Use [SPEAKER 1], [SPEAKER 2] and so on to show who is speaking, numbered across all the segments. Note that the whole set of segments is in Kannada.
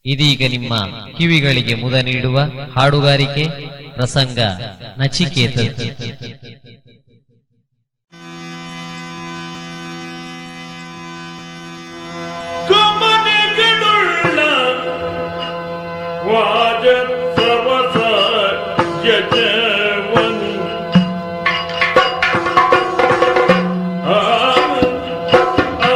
[SPEAKER 1] ಇದೀಗ ನಿಮ್ಮ ಕಿವಿಗಳಿಗೆ ಮುದ ನೀಡುವ ಹಾಡುಗಾರಿಕೆ ಪ್ರಸಂಗ ನಚಿಕೇತದ್ದು
[SPEAKER 2] ಗಮನಗಳುಳ್ಳ ವಾಜತ್ರವಸ ಯಜವನು ಆ, ಆ,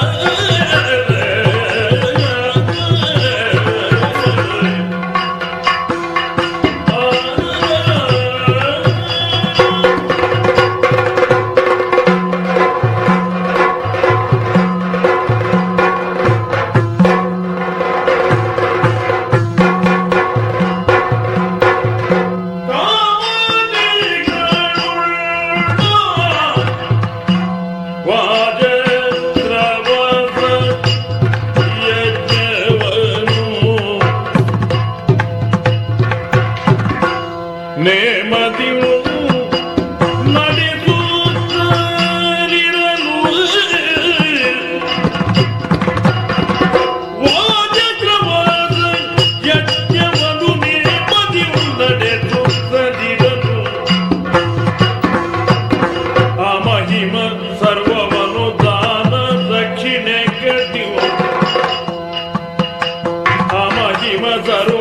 [SPEAKER 2] ನೇಮದಿವು ನಡೆಸುತ್ತಲಿರಲು ವಾಜಕ್ರವಾದ ಯಜ್ಞವನ್ನು ನೇಪದಿಯು ನಡೆಸುತ್ತಲಿರಲು ಆ ಮಹಿಮ ಸರ್ವವನು ದಾನ ದಕ್ಷಿಣೆ ಕಟ್ಟಿವು ಆ ಮಹಿಮ ಸರ್ವ